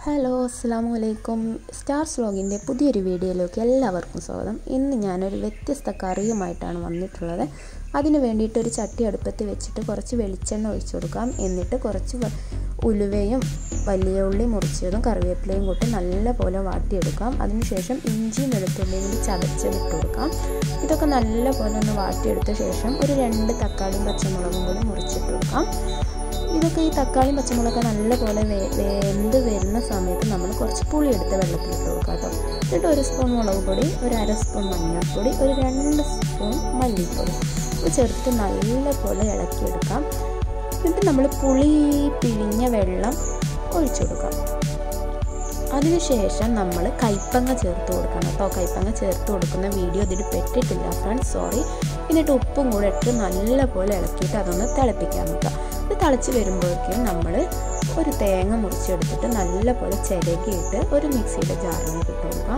hello അസ്സാം വലൈക്കും stars വ്ലോഗിൻ്റെ പുതിയൊരു വീഡിയോയിലേക്ക് എല്ലാവർക്കും സ്വാഗതം ഇന്ന് ഞാനൊരു വ്യത്യസ്ത കറിയുമായിട്ടാണ് വന്നിട്ടുള്ളത് അതിന് വേണ്ടിയിട്ട് ഒരു ചട്ടി അടുപ്പത്ത് വെച്ചിട്ട് കുറച്ച് വെളിച്ചെണ്ണ ഒഴിച്ചു കൊടുക്കാം എന്നിട്ട് കുറച്ച് വ- ഉലുവയും വലിയ ഉള്ളി മുറിച്ചതും കറിവേപ്പിലയും കൂട്ടി നല്ല പോലെ വാട്ടിയെടുക്കാം അതിനുശേഷം ഇഞ്ചിയും വെളുത്തുള്ളിയും കൂടി ചതച്ചതിട്ട് കൊടുക്കാം ഇതൊക്കെ നല്ല പോലെ ഒന്ന് വാട്ടിയെടുത്ത ശേഷം ഒരു രണ്ട് തക്കാളിയും പച്ചമുളകും കൂടി മുറിച്ചിട്ട് കൊടുക്കാം ഇതൊക്കെ ഈ തക്കാളിയും പച്ചമുളകൊക്കെ നല്ലപോലെ വേ വെന്ത് വരുന്ന സമയത്ത് നമ്മൾ കുറച്ച് പുളി എടുത്ത് വെള്ളത്തിലിട്ട് കൊടുക്കുക കേട്ടോ എന്നിട്ട് ഒരു സ്പൂൺ മുളക് പൊടി ഒരു അര സ്പൂൺ മഞ്ഞൾപ്പൊടി ഒരു രണ്ട് സ്പൂൺ മല്ലിപ്പൊടി ഇത് ചേർത്ത് നല്ലപോലെ ഇളക്കിയെടുക്കാം എന്നിട്ട് നമ്മൾ പുളി പിഴിഞ്ഞ വെള്ളം ഒഴിച്ചു കൊടുക്കാം അതിനുശേഷം നമ്മൾ കൈപ്പങ്ങ ചേർത്ത് കൊടുക്കണം കേട്ടോ കൈപ്പങ്ങ ചേർത്ത് കൊടുക്കുന്ന വീഡിയോ ഇതിൽ പെട്ടിട്ടില്ല ഫ്രണ്ട്സ് സോറി എന്നിട്ട് ഉപ്പും കൂടെ ഇട്ട് നല്ലപോലെ ഇളക്കിയിട്ട് അതൊന്ന് തിളപ്പിക്കാൻ വെക്കുക ഇത് തിളച്ച് വരുമ്പോഴേക്കും നമ്മൾ ഒരു തേങ്ങ മുറിച്ചെടുത്തിട്ട് നല്ലപോലെ ചിരകിയിട്ട് ഒരു മിക്സിയുടെ ജാറിലേക്ക് ഇട്ട് കൊടുക്കാം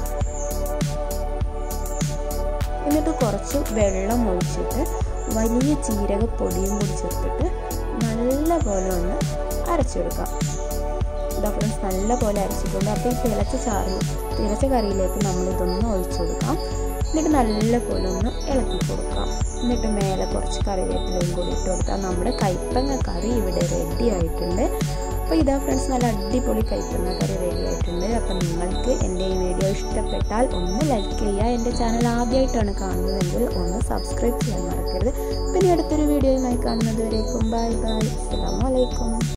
എന്നിട്ട് കുറച്ച് വെള്ളം ഒഴിച്ചിട്ട് വലിയ ജീരകപ്പൊടിയും കൂടി ചേർത്തിട്ട് നല്ലപോലെ ഒന്ന് അരച്ചെടുക്കാം ഇതാ ഫ്രണ്ട്സ് നല്ല പോലെ അരച്ചിട്ടുണ്ട് അപ്പോൾ ഈ തിളച്ച ചാറ് തിളച്ച കറിയിലേക്ക് നമ്മൾ ഇതൊന്ന് ഒഴിച്ചു കൊടുക്കാം എന്നിട്ട് നല്ല പോലെ ഒന്ന് ഇളക്കി കൊടുക്കാം എന്നിട്ട് മേലെ കുറച്ച് കറിവേപ്പിലയും കൂടി ഇട്ട് കൊടുത്താൽ നമ്മുടെ കൈപ്പങ്ങ കറി ഇവിടെ റെഡി ആയിട്ടുണ്ട് അപ്പോൾ ഇതാ ഫ്രണ്ട്സ് നല്ല അടിപൊളി കൈപ്പങ്ങ കറി റെഡി ആയിട്ടുണ്ട് അപ്പോൾ നിങ്ങൾക്ക് എൻ്റെ ഈ വീഡിയോ ഇഷ്ടപ്പെട്ടാൽ ഒന്ന് ലൈക്ക് ചെയ്യുക എൻ്റെ ചാനൽ ആദ്യമായിട്ടാണ് കാണുന്നതെങ്കിൽ ഒന്ന് സബ്സ്ക്രൈബ് ചെയ്യാൻ മറക്കരുത് പിന്നെ അടുത്തൊരു വീഡിയോയുമായി കാണുന്നത് വരേക്കും ബൈ ബൈ അസ്സാം വലൈക്കും